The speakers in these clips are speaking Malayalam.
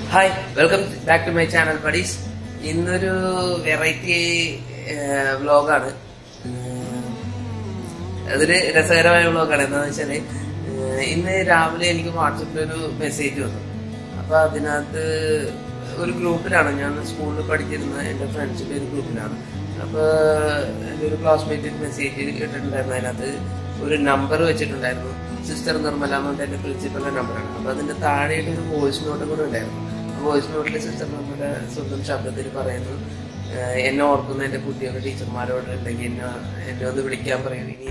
Hi welcome back to my channel buddies ഇന്നൊരു വെറൈറ്റി വ്ലോഗാണ് അതൊരു രസകരമായ വ്ലോഗാണ് എന്താണെന്ന് വെച്ചാല് ഏഹ് ഇന്ന് രാവിലെ എനിക്ക് വാട്സപ്പിൽ ഒരു മെസ്സേജ് വന്നു അപ്പൊ അതിനകത്ത് ഒരു ഗ്രൂപ്പിലാണ് ഞാൻ സ്കൂളിൽ പഠിച്ചിരുന്ന എൻ്റെ ഫ്രണ്ട്സിന്റെ ഒരു ഗ്രൂപ്പിലാണ് അപ്പൊ എൻ്റെ ഒരു ക്ലാസ്മേറ്റ് മെസ്സേജ് ഇട്ടിട്ടുണ്ടായിരുന്നു അതിനകത്ത് ഒരു നമ്പർ വെച്ചിട്ടുണ്ടായിരുന്നു സിസ്റ്റർ നിർമ്മല എന്ന് പറഞ്ഞ എൻ്റെ പ്രിൻസിപ്പലിന്റെ നമ്പറാണ് അപ്പൊ അതിന്റെ താഴെയായിട്ട് ഒരു വോയിസ് നോട്ട് കൂടെ ഉണ്ടായിരുന്നു ആ വോയിസ് നോട്ടിൽ സിസ്റ്റർ നമ്മുടെ സ്വന്തം ശബ്ദത്തിൽ പറയുന്നു ഏഹ് എന്നെ ഓർക്കുന്ന എൻ്റെ കുട്ടികളുടെ ടീച്ചർമാരോട് ഉണ്ടെങ്കിൽ എന്നെ എന്നെ ഒന്ന് വിളിക്കാൻ പറയും ഇനി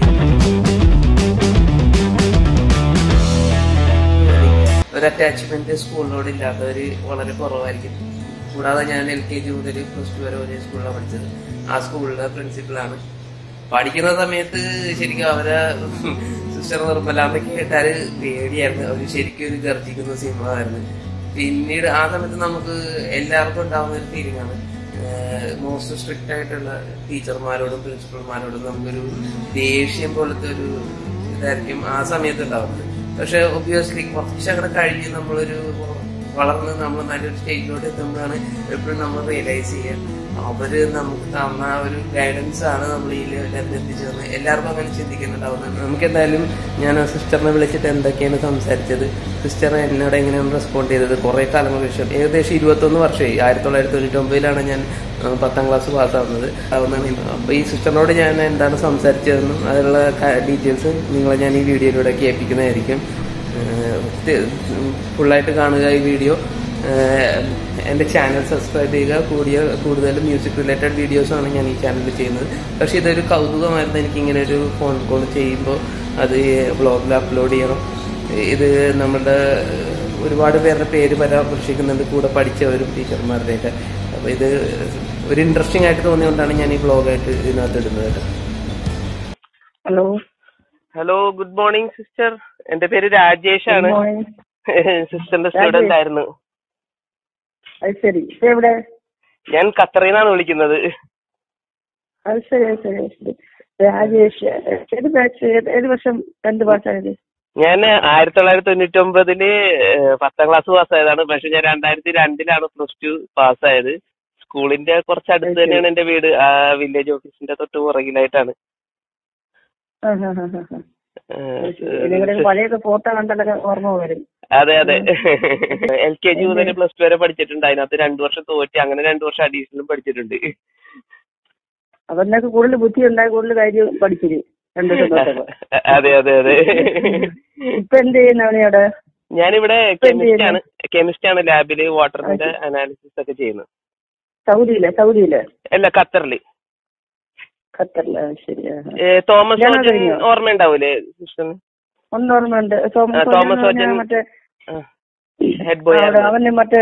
ഒരു അറ്റാച്ച്മെന്റ് സ്കൂളിനോട് ഇല്ലാത്തവര് വളരെ കുറവായിരിക്കും കൂടാതെ ഞാൻ എൽ കെ ജി മുതൽ പ്ലസ് ടു വരെ ഒരേ സ്കൂളിലാണ് പഠിച്ചത് ആ സ്കൂളിലെ പ്രിൻസിപ്പളാണ് പഠിക്കുന്ന സമയത്ത് ശരിക്കും അവരെ സിസ്റ്റർ നിർമ്മലാന്ന് കേട്ടാല് പേടിയായിരുന്നു അവര് ശരിക്കും ഒരു ഗർജിക്കുന്ന സിനിമയായിരുന്നു പിന്നീട് ആ സമയത്ത് നമുക്ക് എല്ലാവർക്കും ഉണ്ടാവുന്ന ഒരു ഫീലിംഗ് ആണ് മോസ്റ്റ് സ്ട്രിക്റ്റ് ആയിട്ടുള്ള ടീച്ചർമാരോടും പ്രിൻസിപ്പൽമാരോടും നമുക്കൊരു ദേഷ്യം പോലത്തെ ഒരു ഇതായിരിക്കും ആ സമയത്ത് ഉണ്ടാവുന്നത് പക്ഷെ ഒബ്വിയസ്ലി കുറച്ചങ്ങനെ കഴിഞ്ഞ് നമ്മളൊരു വളർന്ന് നമ്മൾ നല്ലൊരു സ്റ്റേജിലോട്ട് എത്തുമ്പോഴാണ് എപ്പോഴും നമ്മൾ റിയലൈസ് ചെയ്യുക അവര് നമുക്ക് തന്ന ആ ഒരു ഗൈഡൻസ് ആണ് നമ്മൾ ഈ ലെവലിൽ എത്തിച്ചതെന്ന് എല്ലാവർക്കും അങ്ങനെ ചിന്തിക്കുന്നുണ്ടാവുന്നത് നമുക്ക് എന്തായാലും ഞാൻ ആ സിസ്റ്ററിനെ വിളിച്ചിട്ട് എന്തൊക്കെയാണ് സംസാരിച്ചത് സിസ്റ്റർ എന്നോട് എങ്ങനെയാണ് റെസ്പോണ്ട് ചെയ്തത് കുറെ കാലങ്ങൾക്ക് ശേഷം ഏകദേശം ഇരുപത്തൊന്ന് വർഷമായി ആയിരത്തി തൊള്ളായിരത്തി തൊണ്ണൂറ്റി ഒമ്പതിലാണ് ഞാൻ ആ, പത്താം ക്ലാസ് പാസ്സാവുന്നത് ആവുന്നതാണ് അപ്പൊ ഈ സിസ്റ്ററിനോട് ഞാൻ എന്താണ് സംസാരിച്ചതെന്നും അതിലുള്ള ഡീറ്റെയിൽസ് നിങ്ങളെ ഞാൻ ഈ വീഡിയോയിലൂടെ കേൾപ്പിക്കുന്നതായിരിക്കും ഫുള്ളായിട്ട് കാണുക ഈ വീഡിയോ എൻ്റെ ചാനൽ സബ്സ്ക്രൈബ് ചെയ്യുക കൂടിയ കൂടുതൽ മ്യൂസിക് റിലേറ്റഡ് വീഡിയോസാണ് ഞാൻ ഈ ചാനലിൽ ചെയ്യുന്നത് പക്ഷേ ഇതൊരു കൗതുകമായിരുന്നു എനിക്ക് ഇങ്ങനെ ഒരു ഫോൺ കോൾ ചെയ്യുമ്പോൾ അത് വ്ളോഗിൽ അപ്ലോഡ് ചെയ്യണം ഇത് നമ്മുടെ ഒരുപാട് പേരുടെ പേര് പരാമർശിക്കുന്നുണ്ട് കൂടെ പഠിച്ചവരും ടീച്ചർമാരുടെയൊക്കെ അപ്പോൾ ഇത് ഒരു ഇൻട്രസ്റ്റിംഗ് ആയിട്ട് തോന്നിയുകൊണ്ടാണ് ഞാൻ ഈ വ്ളോഗായിട്ട് ഇതിനകത്ത് ഇടുന്നത് കേട്ടോ hello hello good morning sister എന്റെ പേര് രാജേഷ് ആണ് സിസ്റ്ററിന്റെ സ്റ്റുഡന്റ് ആയിരുന്നു അത് ശരി ഇപ്പൊ എവിടെ ഞാൻ ഖത്തറിൽ നിന്നാണ് വിളിക്കുന്നത് അത് ശരി അത് ശരി അത് ശരി രാജേഷ് ഏത് ബാച്ച് ഏത് ഏത് വർഷം എന്ത് പാസ്സായത് ഞാൻ ആയിരത്തി തൊള്ളായിരത്തി തൊണ്ണൂറ്റി ഒമ്പതില് പത്താം ക്ലാസ് പാസ്സായതാണ് പക്ഷെ ഞാൻ രണ്ടായിരത്തി രണ്ടിലാണ് പ്ലസ് ടു പാസ്സായത് സ്കൂളിന്റെ കുറച്ച് അടുത്ത് തന്നെയാണ് എന്റെ വീട് ആ വില്ലേജ് ഓഫീസിന്റെ തൊട്ട് പുറകിലായിട്ടാണ് ആ, ആ, ആ, ആ, ആ. അത് ശരി. നിങ്ങളുടെ പഴയൊക്കെ ഫോട്ടോ കണ്ടാലൊക്കെ ഓർമ്മ വരും അതെ അതെ എൽ കെ ജി മുതൽ പ്ലസ് ടു വരെ പഠിച്ചിട്ടുണ്ട് അതിനകത്ത് രണ്ടു വർഷം തോറ്റി അങ്ങനെ രണ്ടു വർഷം അഡീഷണലും പഠിച്ചിട്ടുണ്ട് അപ്പൊ എന്നൊക്കെ കൂടുതൽ ബുദ്ധി ഉണ്ടായി കൂടുതൽ കാര്യം പഠിച്ചിരി രണ്ടു ദിവസം തൊട്ടൊക്കെ. അതെ അതെ അതെ ഇപ്പൊ എന്ത് ചെയ്യുന്നവനെ അവിടെ ഞാനിവിടെ ഇപ്പൊ എന്ത് കെമിസ്റ്റ് ആണ് കെമിസ്റ്റ് ആണ് ലാബില് വാട്ടറിന്റെ അനാലിസിസ് ഒക്കെ ചെയ്യുന്നത് സൗദിയിലെ സൗദിയിലെ അല്ല ഖത്തറില് ഖത്തറിലെ ആ, ശരി ആ, ആ. ഏ, തോമസ് കല്യാണം ഓജൻ കഴിഞ്ഞോ? ഓർമ്മ ഉണ്ടാവൂലേ സിസ്റ്ററിന് ഒന്ന് ഓർമ്മയുണ്ട് തോമസ് ആ, ഓജൻ തോമസ് എന്ന് പറഞ്ഞാ ഓജൻ മറ്റേ ഹെഡ് ബോയ് അവിടെ അവന് മറ്റേ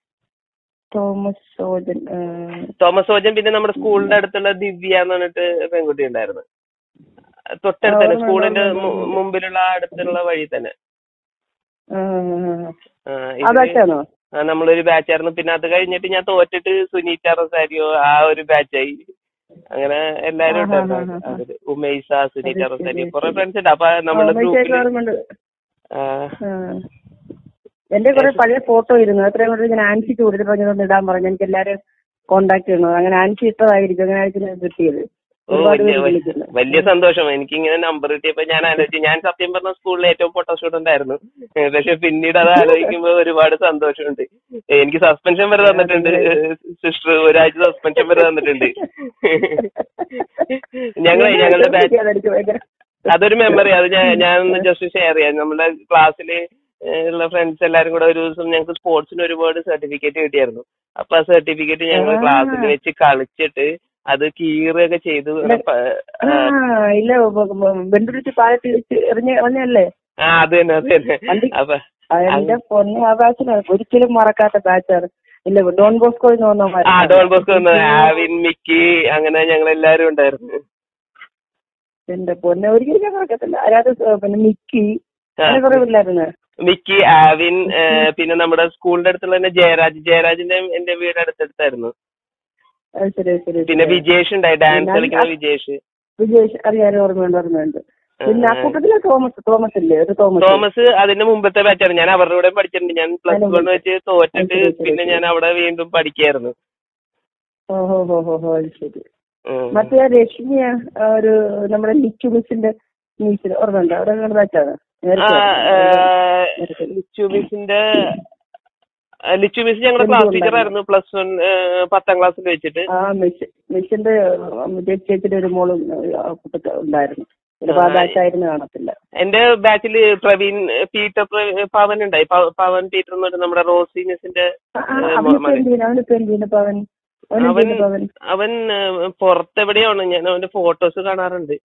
തോമസ് ഓജൻ ആ, തോമസ് ഓജൻ പിന്നെ നമ്മുടെ സ്കൂളിന്റെ അടുത്തുള്ള ദിവ്യ എന്ന് പറഞ്ഞിട്ട് പെൺകുട്ടി ഉണ്ടായിരുന്നു തൊട്ടടുത്ത് തന്നെ ആ, സ്കൂളിന്റെ ഓർമ്മ, മു- ഓർമ്മ. മുമ്പിലുള്ള ആ അടുത്തുള്ള വഴി തന്നെ ആ, ആ, ആ. ആ, ആ ഇതില് ബാച്ചാണോ ആ, നമ്മളൊരു ബാച്ചായിരുന്നു പിന്നെ അത് കഴിഞ്ഞിട്ട് ഞാൻ തോറ്റിട്ട് സുനീറ്റ റൊസാരിയോ ആ ഒരു ബാച്ചായി അങ്ങനെ എല്ലാരും ആഹാ, ഉണ്ടായിരുന്നു ആഹാ, ആഹാ. അതില് ഉമൈസ സുനീറ്റ ശരി, റൊസാരിയോ ശരി, കുറെ ശരി. ഫ്രണ്ട്സ് ഉണ്ട് അപ്പൊ നമ്മുടെ ആ, മെസ്സേജ് ഗ്രൂപ്പില് ഓർമ്മയുണ്ട് ആ, ആ. എന്റെ കുറെ പഴയ ഫോട്ടോ ഇരുന്നു എത്രയും കൊണ്ട് ഞാൻ ആൻസിക്ക് കൊടുത്തിട്ട് പറഞ്ഞതൊന്ന് ഇടാൻ പറഞ്ഞു എനിക്ക് എല്ലാരും കോണ്ടാക്ട് ചെയ്യണം അങ്ങനെ ആൻസി ഇട്ടതായിരിക്കും അങ്ങനെ ആയിരിക്കും എനിക്ക് കിട്ടിയത് ഓ ഒരുപാട് വലിയ പേര് വിളിക്കുന്നു വലിയ സന്തോഷം എനിക്ക് ഇങ്ങനെ നമ്പർ കിട്ടിയപ്പോ ഞാൻ ആലോചിച്ചു ഞാൻ സത്യം പറഞ്ഞ സ്കൂളിലെ ഏറ്റവും ഫോട്ടോ സ്റ്റുഡന്റ് ആയിരുന്നു ഏ, പക്ഷെ പിന്നീട് അത് ആലോചിക്കുമ്പോ ഒരുപാട് സന്തോഷമുണ്ട് ഏ, എനിക്ക് സസ്പെൻഷൻ വരെ തന്നിട്ടുണ്ട് സിസ്റ്റർ ഒരാഴ്ച സസ്പെൻഷൻ വരെ തന്നിട്ടുണ്ട് ഞങ്ങൾ ഞങ്ങളുടെ ബാച്ച് അതെനിക്ക് ഭയങ്കര അതൊരു മെമ്മറി അത് ഞാൻ ഞാനൊന്ന് ജസ്റ്റ് ഷെയർ ചെയ്യാം നമ്മുടെ ക്ലാസ്സിൽ ഉള്ള ഫ്രണ്ട്സ് എല്ലാരും കൂടെ ഒരു ദിവസം ഞങ്ങൾക്ക് സ്പോർട്സിന് ഒരുപാട് സർട്ടിഫിക്കറ്റ് കിട്ടിയായിരുന്നു അപ്പൊ ആ സർട്ടിഫിക്കറ്റ് ഞങ്ങൾ ആ. ക്ലാസ്സിൽ വെച്ച് കളിച്ചിട്ട് അത് കീറുകയൊക്കെ ചെയ്തു പ- ആ ഇല്ല ബന്ധുവിളിച്ച് പാലത്ത് വെച്ച് എറിഞ്ഞ എറിഞ്ഞല്ലേ ആ അത് തന്നെ അത് തന്നെ വണ്ടി അപ്പൊ ആ, എന്റെ പൊന്നെ ആ ബാച്ചിലാണ് ഒരിക്കലും മറക്കാത്ത ബാച്ചാണ് ഇല്ല ഡോൺ ബോസ്കോ എന്ന് പറഞ്ഞ ആ ഡോൺ ബോസ്കോ വന്നു ആവിൻ മിക്കി അങ്ങനെ ഞങ്ങൾ എല്ലാരും ഉണ്ടായിരുന്നു എന്റെ പൊന്നെ ഒരിക്കലും ഞാൻ മറക്കത്തില്ല അതിനകത്ത് പിന്നെ മിക്കി ആ, അങ്ങനെ കുറെ പിള്ളേരുന്നു മിക്കി ആവിൻ ഏ, പിന്നെ നമ്മുടെ സ്കൂളിന്റെ അടുത്തുള്ള തന്നെ ജയരാജ് ജയരാജിന്റെ എന്റെ വീട് അടുത്തടുത്തായിരുന്നു അത് ശരി ശരി പിന്നെ വിജേഷ് ഉണ്ടായി ഡാൻസ് ഞാൻ- കളിക്കുന്ന വിജേഷ് വിജയ് അറിയാനും ഓർമ്മയുണ്ട് ഓർമ്മയുണ്ട് പിന്നെ അക്കൂട്ടത്തിലെ തോമസ് തോമസ് ഇല്ലേ ഒരു തോമസ് തോമസ് അതിന്റെ മുമ്പത്തെ ബാച്ചാണ് ഞാൻ അവരുടെ കൂടെ പഠിച്ചിട്ടുണ്ട് ഞാൻ പ്ലസ് അതിന്റെ വൺ വെച്ച് തോറ്റിട്ട് അത് ശരി, പിന്നെ ശരി. ഞാൻ അവിടെ വീണ്ടും പഠിക്കായിരുന്നു ഓ ഹോ ഹോ ഹോ ഹോ അത് ശരി ഉം. മറ്റേ ആ രശ്മിയ ആ, ഒരു നമ്മുടെ ലിച്ചു മിസ്സിന്റെ മീസിൽ ഓർമ്മയുണ്ട് അവിടെ നിങ്ങളുടെ ബാച്ചാണ് ആ, ഏ, ലിച്ചു മിസ്സിന്റെ ആ, ലിച്ചു മിസ് ഞങ്ങളുടെ ക്ലാസ് ടീച്ചർ ആയിരുന്നു പ്ലസ് വൺ പത്താം ക്ലാസ്സിൽ വെച്ചിട്ട് ആ മിസ് മിസ്സിന്റെ ചേച്ചിയുടെ ഒരു മോളും ആ, കൂട്ടത്തിൽ ഉണ്ടായിരുന്നു ചിലപ്പോ ആ ആ, ബാച്ചായിരുന്നു കാണത്തില്ല എന്റെ ബാച്ചില് പ്രവീൺ പീറ്റർ പ്ര- പവൻ ഉണ്ടായി പ- പവൻ പീറ്റർ എന്ന് പറഞ്ഞ നമ്മുടെ റോസി മിസ്സിന്റെ ആ, ആ, ഏ, അവനിപ്പോ മകൻ. എന്ത് ചെയ്യുന്നു അവനിപ്പോ എന്ത് ചെയ്യുന്നു അവൻ അവൻ അവൻ അവൻ അവൻ ഏ, പുറത്തെവിടെയാണ് ഞാൻ അവന്റെ ഫോട്ടോസ് കാണാറുണ്ട്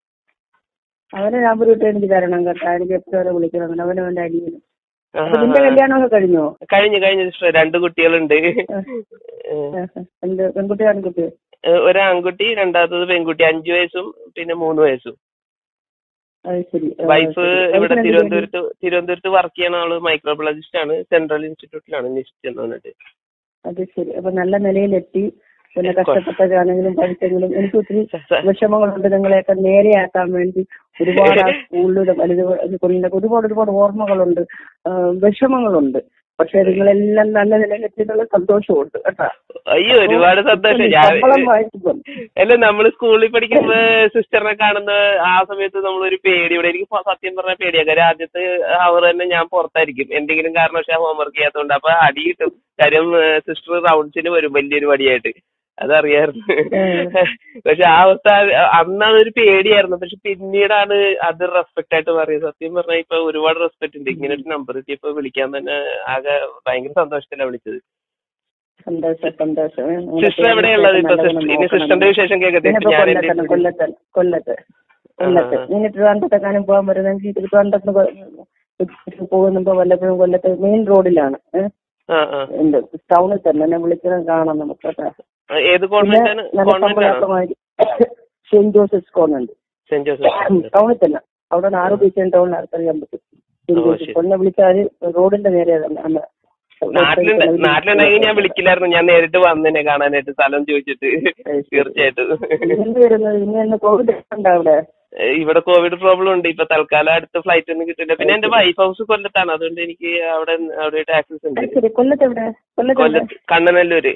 അവനെ നമ്പർ വിട്ട് എനിക്ക് തരണം കേട്ടോ എനിക്ക് എപ്പോഴും വിളിക്കണം അവൻ അവന്റെ അനിയനും ആ, അപ്പൊ നിന്റെ കല്യാണമൊക്കെ കഴിഞ്ഞോ കഴിഞ്ഞു കഴിഞ്ഞ സിസ്റ്റർ രണ്ട് കുട്ടികളുണ്ട് ആ, ആ, ആ. എന്ത് പെൺകുട്ടി ആൺകുട്ടി ഏ, ഒരു ആൺകുട്ടി രണ്ടാമത്തത് പെൺകുട്ടി അഞ്ചു വയസ്സും പിന്നെ മൂന്ന് വയസ്സും അത് ശരി ആ, വൈഫ് ശരി. ഇവിടെ വൈഫിന് എന്ത് ജോലി? തിരുവനന്തപുരത്ത് തിരുവനന്തപുരത്ത് വർക്ക് ചെയ്യണ ആള് മൈക്രോബയോളജിസ്റ്റ് ആണ് സെൻട്രൽ ഇൻസ്റ്റിറ്റ്യൂട്ടിലാണ് നിശ്ചിത് എന്ന് പറഞ്ഞിട്ട് അത് ശരി അപ്പൊ നല്ല നിലയിലെത്തി പിന്നെ കഷ്ടപ്പെട്ടതാണെങ്കിലും പഠിച്ചെങ്കിലും എനിക്ക് ഒത്തിരി വിഷമങ്ങളുണ്ട് നിങ്ങളെയൊക്കെ നേരെയാക്കാൻ വേണ്ടി ഒരുപാട് ആ സ്കൂളിൽ വലുത് കൊണ്ടുള്ള ഒരുപാട് ഒരുപാട് ഓർമ്മകളുണ്ട് ആ, വിഷമങ്ങളുണ്ട് പക്ഷെ നിങ്ങളെല്ലാം നല്ല നിലയിലെത്തിയിട്ടുള്ള സന്തോഷമുണ്ട് കേട്ടോ അയ്യോ ഒരുപാട് സന്തോഷം ഞാൻ ശമ്പളം വായിക്കുമ്പോൾ അല്ല നമ്മൾ സ്കൂളിൽ പഠിക്കുമ്പോ സിസ്റ്ററിനെ കാണുന്ന ആ സമയത്ത് നമ്മളൊരു പേടി ഇവിടെ എനിക്ക് പ- സത്യം പറഞ്ഞ പേടിയാ കാര്യം ആദ്യത്തെ അവർ തന്നെ ഞാൻ പുറത്തായിരിക്കും എന്തെങ്കിലും കാരണവശാൽ ഹോംവർക്ക് ചെയ്യാത്തതുകൊണ്ട് അപ്പൊ അടി കിട്ടും കാര്യം സിസ്റ്റർ റൗണ്ട്സിന് വരും വലിയൊരു വടിയായിട്ട് അതറിയായിരുന്നു പക്ഷെ ആ അവസ്ഥ അന്ന് അതൊരു പേടിയായിരുന്നു പക്ഷെ പിന്നീടാണ് അത് റെസ്പെക്ട് ആയിട്ട് പറയുന്നത് സത്യം പറഞ്ഞാൽ ഇപ്പൊ ഒരുപാട് റെസ്പെക്ട് ഉണ്ട് ഇങ്ങനെ ഒരു നമ്പർ കിട്ടിയപ്പോ വിളിക്കാൻ തന്നെ ആകെ ഭയങ്കര സന്തോഷത്തിലാണ് വിളിച്ചത് സന്തോഷം സന്തോഷം സിസ്റ്റർ എവിടെയുള്ളത് ഇപ്പൊ സിസ്റ്റർ ഇനി സിസ്റ്ററിന്റെ വിശേഷം കേൾക്കട്ടെ ഇപ്പൊ ഞാനിപ്പോ ഞാൻ കൊല്ലത്താണ് എന്റെ കൊല്ലത്ത് കൊല്ലത്ത് കൊല്ലത്ത് ആ. ഇനി ട്രിവാൻഡ്രത്തെക്കാനും പോകാൻ പറ്റുന്നെങ്കിൽ ട്രിവാൻഡ്രത്ത് പോകുന്നുമ്പോ വല്ലപ്പോഴും കൊല്ലത്ത് മെയിൻ റോഡിലാണ് ഏഹ് ആ ആ എന്ത് ടൗണിൽ തന്നെ എന്നെ വിളിക്കണം കാണാം നമുക്ക് കേട്ടോ ആ, ഏത് പിന്നെ കോൺവെന്റ് ആണ് നല്ല കോൺവെന്റ് ആണോ സമ്പളമായിട്ട് saint Joseph's convent saint Joseph ടൗണിൽ തന്നെ അവിടെ ആറ് ബീച്ച് ടൗണിൽ അറിയാൻ പറ്റും സെന്റ് ഓ, ജോസഫ് ശരി. കൊന്നെ വിളിച്ചാല് റോഡിന്റെ നേരെ തന്നെ അന്ന് നാട്ടിലുണ്ട് നാട്ടിലുണ്ടെങ്കിൽ ഞാൻ വിളിക്കില്ലായിരുന്നു ഞാൻ നേരിട്ട് വന്നേനെ കാണാനായിട്ട് സ്ഥലം ചോദിച്ചിട്ട് തീർച്ചയായിട്ടും ഇന്ന് വരുന്നത് ഇനി എന്ന് കോവിഡ് ഉണ്ടോ അവിടെ ഏ, ഇവിടെ കോവിഡ് പ്രോബ്ലം ഉണ്ട് ഇപ്പൊ തൽക്കാലം അടുത്ത ഫ്ലൈറ്റ് ഒന്നും കിട്ടില്ല പിന്നെ എന്റെ വൈഫ് ഹൗസ് കൊല്ലത്താണ് അതുകൊണ്ട് എനിക്ക് അവിടെ അവിടെ ആക്സസ് ഉണ്ട് അത് ശരി കൊല്ലത്ത് എവിടെ കൊല്ലത്ത് എവിടെ? കൊല്ലത്ത് കണ്ണനല്ലൂര്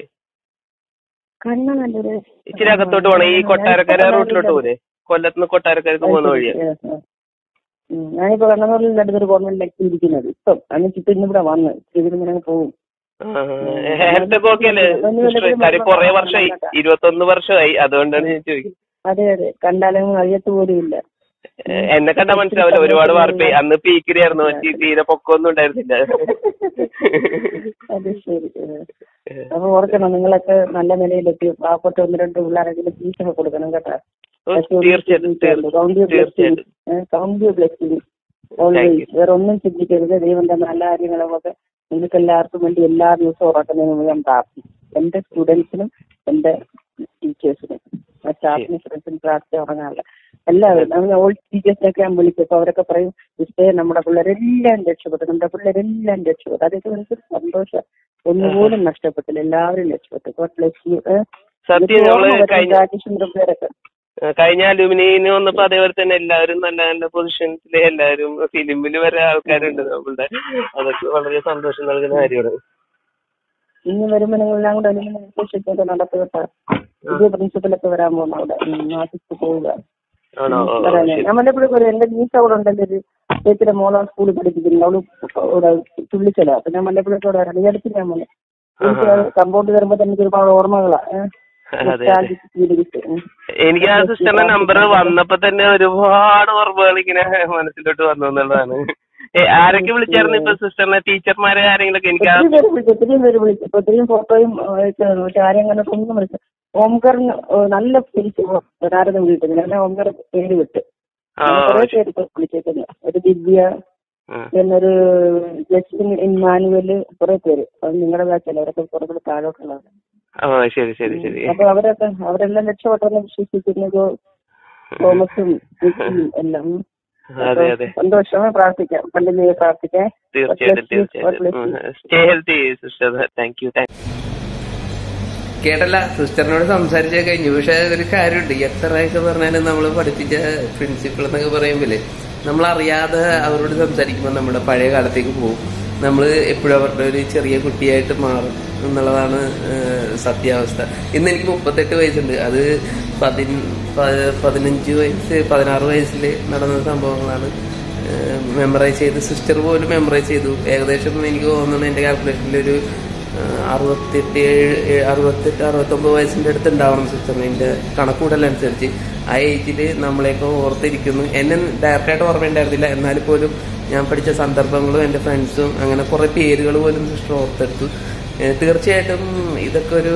കണ്ണനല്ലൂര് ഇച്ചിരി അകത്തോട്ട് പോണം ഈ കൊട്ടാരക്കര റൂട്ടിലോട്ട് പോലെ കൊല്ലത്തുനിന്ന് കൊട്ടാരക്കരക്ക് പോകുന്ന വഴിയാണ് ഉം. ഞാനിപ്പോ കണ്ണനൂരിൽ അടുത്തൊരു ഗവൺമെന്റിലേക്ക് ഇരിക്കുന്നത് ഇപ്പം എന്നിട്ട് ഇപ്പൊ ഇന്നിവിടെ വന്ന് ഇതിങ്ങനെ പോകും ഹെൽത്ത് ഒക്കെ ഓക്കെ അല്ലേ സിസ്റ്റർ കാര്യം കുറെ വർഷമായി ഇരുപത്തൊന്ന് വർഷമായി അതുകൊണ്ടാണ് ഞാൻ ചോദിക്കുന്നത് അതെ അതെ കണ്ടാലൊന്നും അറിയത്ത് പോലും ഇല്ല ഏ, എന്നെ കണ്ടാ മനസ്സിലാവില്ല ഒരുപാട് വാർപ്പേ അന്ന് പീക്കിലായിരുന്നു എനിക്ക് തീരെ പൊക്കമൊന്നും ഉണ്ടായിരുന്നില്ല അത് ശരി ഏ. അപ്പൊ ഓർക്കണം നിങ്ങളൊക്കെ നല്ല നിലയിലെത്തി പാവപ്പെട്ട ഒന്ന് രണ്ട് പിള്ളേരെങ്കിലും ഫീസൊക്കെ കൊടുക്കണം കേട്ടോ ഓ, തീർച്ചയായിട്ടും തീർച്ചയായിട്ടും തീർച്ചയായിട്ടും കൗണ്ട് ബ്ലെസ്സിങ് Thank ഓൾവേസ് വേറെ ഒന്നും ചിന്തിക്കരുത് ദൈവന്റെ നല്ല കാര്യങ്ങളൊക്കെ നിങ്ങൾക്ക് എല്ലാവർക്കും വേണ്ടി എല്ലാ ദിവസവും ഉറക്കുന്നതിന് മുമ്പ് ഞാൻ പ്രാർത്ഥിക്കും എന്റെ സ്റ്റുഡൻസിനും എന്റെ ടീച്ചേഴ്സിനും സ്റ്റാഫിനും ഫ്രണ്ട്സിനും പ്രാർത്ഥന ഉറങ്ങാറില്ല എല്ലാവരും അങ്ങനെ ഓൾഡ് ടീച്ചേഴ്സിനൊക്കെ ഞാൻ വിളിച്ചപ്പോ അവരൊക്കെ പറയും ഇഷ്ടേ നമ്മുടെ പിള്ളേരെല്ലാം രക്ഷപ്പെട്ടു നമ്മുടെ പിള്ളേരെല്ലാം രക്ഷപ്പെട്ടു അതൊക്കെ എനിക്ക് സന്തോഷം ഒന്നുപോലും നഷ്ടപ്പെട്ടില്ല എല്ലാവരും രക്ഷപ്പെട്ടു God bless you. ഏ? സത്യം എനിക്ക് നമ്മള് ഓർമ്മ വരുന്നു കഴിഞ്ഞ രാജേന്ദ്രൻ പേരൊക്കെ ആ, കഴിഞ്ഞ അലുമിനിയന് വന്നപ്പോ അതേപോലെ തന്നെ എല്ലാവരും നല്ല നല്ല പൊസിഷൻസിൽ എല്ലാവരും ഫിലിമിൽ വരെ ആൾക്കാരുണ്ട് നമ്മളുടെ അതൊക്കെ വളരെ സന്തോഷം നൽകുന്ന കാര്യമാണ് ഇനി വരുമ്പോ നിങ്ങളെല്ലാം കൂടെ വിശേഷിച്ചൊക്കെ നടത്തുക പുതിയ പ്രിൻസിപ്പലൊക്കെ വരാൻ പോകുന്നു അവിടെ ആശിച്ച് പോവുക ആണോ ഓ, ഓ, പറയാനേ. ശരി. ഞാൻ വല്ലപ്പോഴും ഒരു എന്റെ നീസ് അവിടെ ഉണ്ടല്ലോ ഒരു ചേച്ചിയുടെ മോളെ സ്കൂളിൽ പഠിപ്പിക്കുന്നു അവള് ഇവിടെ തുള്ളിച്ചല അപ്പൊ ഞാൻ വല്ലപ്പോഴൊക്കെ അവിടെ വരാം ഈ അടുത്ത് ഞാൻ വന്നു എനിക്ക് കമ്പൗണ്ട് വരുമ്പോ തന്നെ എനിക്ക് ഒരുപാട് ഓർമ്മകളാ ഏഹ് അതെ അതെ nostalgic feelings. ഉം. എനിക്ക് ആ സിസ്റ്ററിന്റെ നമ്പർ വന്നപ്പോ തന്നെ ഒരുപാട് ഓർമ്മകൾ ഇങ്ങനെ മനസ്സിലോട്ട് വന്നു എന്നുള്ളതാണ് ഏ, ആരൊക്കെ വിളിച്ചായിരുന്നു ഇപ്പൊ സിസ്റ്ററിനെ ടീച്ചർമാരെ ആരെങ്കിലും ഒക്കെ എനിക്ക് ആ ഒത്തിരി പേര് വിളിച്ചു ഒത്തിരിയും പേര് വിളിച്ചു ഇപ്പൊ ഒത്തിരിയും ഫോട്ടോയും അയച്ചു പക്ഷെ ആരെയും അങ്ങനെ ഒന്നും വിളിച്ചു ഓംകറിന് ഏഹ് നല്ല ഫീസ് ആരും വിളിക്കുന്നത് ഞാൻ ഓംകർ പേര് വിട്ട് ആ, കുറെ പേര് ഇപ്പൊ വിളിച്ചേക്കുന്നു ഒരു ദിവ്യ ആ. എന്നൊരു ജസ്റ്റിൻ ഇമ്മാനുവല് കുറെ പേര് അത് നിങ്ങളുടെ ബാച്ചല്ല അവരൊക്കെ കുറെ കൂടെ താഴോട്ടുള്ളതാണ് ആ ശരി ശരി ശരി അപ്പൊ അവരൊക്കെ അവരെല്ലാം രക്ഷപ്പെട്ടെന്ന് വിശ്വസിക്കുന്നു ജോ- തോമസും നിക്കിയും എല്ലാം ഉം. അതെ അതെ സന്തോഷമേ പ്രാർത്ഥിക്കാം കണ്ടിന്യൂ പ്രാർത്ഥിക്കാം തീർച്ചയായിട്ടും തീർച്ചയായിട്ടും stay healthy sister thank you thank കേട്ടല്ല സിസ്റ്ററിനോട് സംസാരിച്ചാൽ കഴിഞ്ഞു പക്ഷെ ഒരു കാര്യമുണ്ട് എത്രയൊക്കെ പറഞ്ഞാലും നമ്മൾ പഠിപ്പിച്ച പ്രിൻസിപ്പിൾ എന്നൊക്കെ പറയുമ്പോഴേ നമ്മൾ അറിയാതെ അവരോട് സംസാരിക്കുമ്പോൾ നമ്മുടെ പഴയ കാലത്തേക്ക് പോകും നമ്മൾ എപ്പോഴും അവരുടെ ഒരു ചെറിയ കുട്ടിയായിട്ട് മാറും എന്നുള്ളതാണ് ഏഹ്, സത്യാവസ്ഥ ഇന്ന് എനിക്ക് മുപ്പത്തെട്ട് വയസ്സുണ്ട് അത് പതിന പ- പതിനഞ്ച് വയസ്സ് പതിനാറ് വയസ്സിൽ നടന്ന സംഭവങ്ങളാണ് മെമ്മറൈസ് ചെയ്ത് സിസ്റ്റർ പോലും മെമ്മറൈസ് ചെയ്തു ഏകദേശം എനിക്ക് തോന്നുന്നു എൻ്റെ കാൽക്കുലേഷനിൽ ഒരു ആഹ് അറുപത്തെട്ട് ഏഴ് ഏഴ് അറുപത്തെട്ട് അറുപത്തൊമ്പത് വയസ്സിന്റെ അടുത്ത് ഉണ്ടാവണം സിസ്റ്ററിന് എൻ്റെ കണക്കൂടലനുസരിച്ച് ആ ഏജിൽ നമ്മളെയൊക്കെ ഓർത്തിരിക്കുന്നു എന്നെ ഡയറക്റ്റായിട്ട് ഓർമ്മയുണ്ടായിരുന്നില്ല എന്നാൽ പോലും ഞാൻ പഠിച്ച സന്ദർഭങ്ങളും എൻ്റെ ഫ്രണ്ട്സും അങ്ങനെ കുറേ പേരുകൾ പോലും സിസ്റ്റർ ഓർത്തെടുത്തു ഏഹ് തീർച്ചയായിട്ടും ഇതൊക്കെ ഒരു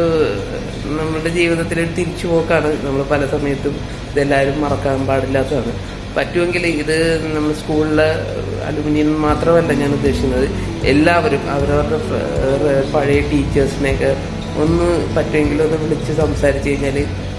നമ്മുടെ ജീവിതത്തിലെ ഒരു തിരിച്ചുപോക്കാണ് നമ്മൾ പല സമയത്തും ഇതെല്ലാവരും മറക്കാൻ പാടില്ലാത്തതാണ് പറ്റുമെങ്കിൽ ഇത് നമ്മൾ സ്കൂളിലെ അലുമിനിയം മാത്രമല്ല ഞാൻ ഉദ്ദേശിക്കുന്നത് എല്ലാവരും അവരവരുടെ ഫ- ഏഹ് പഴയ ടീച്ചേഴ്സിനെയൊക്കെ ഒന്ന് പറ്റുമെങ്കിൽ ഒന്ന് വിളിച്ച് സംസാരിച്ച് കഴിഞ്ഞാൽ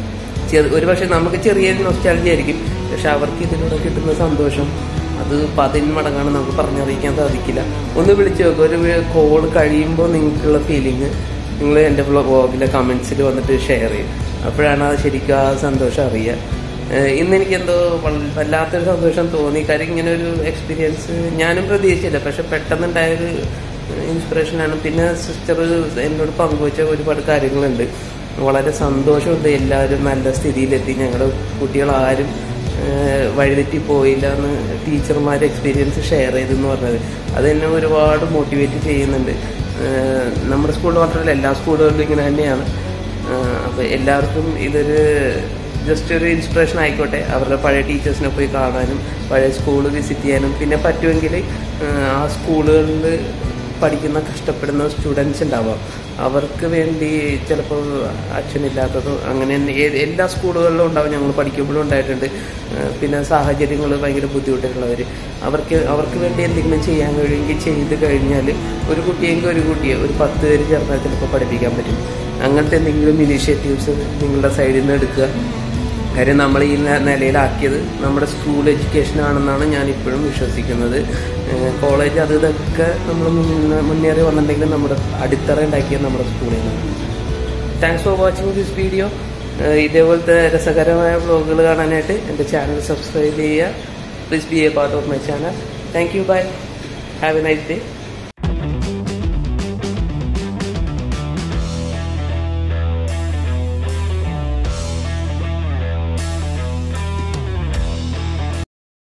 ഒരുപക്ഷെ നമുക്ക് ചെറിയ നൊസ്റ്റാലജി ആയിരിക്കും പക്ഷെ അവർക്ക് ഇതിലൂടെ കിട്ടുന്ന സന്തോഷം അത് പതിന്മടങ്ങാണ് നമുക്ക് പറഞ്ഞറിയിക്കാൻ സാധിക്കില്ല ഒന്ന് വിളിച്ചു നോക്കുക ഒരു കോൾ കഴിയുമ്പോൾ നിങ്ങൾക്കുള്ള ഫീലിംഗ് നിങ്ങൾ എൻ്റെ വ്ളോഗിലെ കമൻസിൽ വന്നിട്ട് ഷെയർ ചെയ്യും അപ്പോഴാണ് അത് ശരിക്കും ആ സന്തോഷം അറിയുക ഏഹ് ഇന്ന് എനിക്ക് എന്തോ വൽ- വല്ലാത്തൊരു സന്തോഷം തോന്നി കാര്യം ഇങ്ങനെ ഒരു എക്സ്പീരിയൻസ് ഞാനും പ്രതീക്ഷിച്ചില്ല പക്ഷെ പെട്ടെന്നുണ്ടായൊരു ഇൻസ്പിറേഷനാണ് പിന്നെ സിസ്റ്റർ എന്നോട് പങ്കുവച്ച ഒരുപാട് കാര്യങ്ങളുണ്ട് വളരെ സന്തോഷമുണ്ട് എല്ലാവരും നല്ല സ്ഥിതിയിലെത്തി ഞങ്ങളുടെ കുട്ടികളാരും ഏഹ് വഴിതെറ്റി പോയില്ല എന്ന് ടീച്ചർമാർ എക്സ്പീരിയൻസ് ഷെയർ ചെയ്തെന്ന് പറഞ്ഞത് അത് എന്നെ ഒരുപാട് മോട്ടിവേറ്റ് ചെയ്യുന്നുണ്ട് ഏഹ് നമ്മുടെ സ്കൂളിൽ മാത്രമല്ല എല്ലാ സ്കൂളുകളിലും ഇങ്ങനെ തന്നെയാണ് ആഹ് അപ്പൊ എല്ലാവർക്കും ഇതൊരു ജസ്റ്റ് ഒരു ഇൻസ്പിറേഷൻ ആയിക്കോട്ടെ അവരുടെ പഴയ ടീച്ചേഴ്സിനെ പോയി കാണാനും പഴയ സ്കൂൾ വിസിറ്റ് ചെയ്യാനും പിന്നെ പറ്റുമെങ്കിൽ ആഹ് ആ സ്കൂളുകളിൽ പഠിക്കുന്ന കഷ്ടപ്പെടുന്ന സ്റ്റുഡൻസ് ഉണ്ടാവാം അവർക്ക് വേണ്ടി ചിലപ്പോൾ അച്ഛനില്ലാത്തതോ അങ്ങനെ തന്നെ ഏത് എല്ലാ സ്കൂളുകളിലും ഉണ്ടാവും ഞങ്ങൾ പഠിക്കുമ്പോഴും ഉണ്ടായിട്ടുണ്ട് ആഹ് പിന്നെ സാഹചര്യങ്ങൾ ഭയങ്കര ബുദ്ധിമുട്ടുള്ളവർ അവർക്ക് അവർക്ക് വേണ്ടി എന്തെങ്കിലും ചെയ്യാൻ കഴിയുമെങ്കിൽ ചെയ്ത് കഴിഞ്ഞാൽ ഒരു കുട്ടിയെങ്കിൽ ഒരു കുട്ടിയെ ഒരു പത്ത് പേര് ചേർന്നാൽ ചിലപ്പോൾ പഠിപ്പിക്കാൻ പറ്റും അങ്ങനത്തെ എന്തെങ്കിലും ഇനീഷ്യേറ്റീവ്സ് നിങ്ങളുടെ സൈഡിൽ നിന്ന് എടുക്കുക കാര്യം നമ്മൾ ഈ ന- നിലയിലാക്കിയത് നമ്മുടെ സ്കൂൾ എഡ്യൂക്കേഷൻ ആണെന്നാണ് ഞാൻ ഇപ്പോഴും വിശ്വസിക്കുന്നത് കോളേജ് അത് ഇതൊക്കെ നമ്മൾ മുന്നേറി വന്നിട്ടുണ്ടെങ്കിൽ നമ്മുടെ അടിത്തറ ഉണ്ടാക്കിയത് നമ്മുടെ സ്കൂളിൽ നിന്നാണ് thanks for watching this video ഇതേപോലത്തെ രസകരമായ വ്ളോഗുകൾ കാണാനായിട്ട് എൻ്റെ ചാനൽ സബ്സ്ക്രൈബ് ചെയ്യുക please be a part of my channel thank you bye have a nice day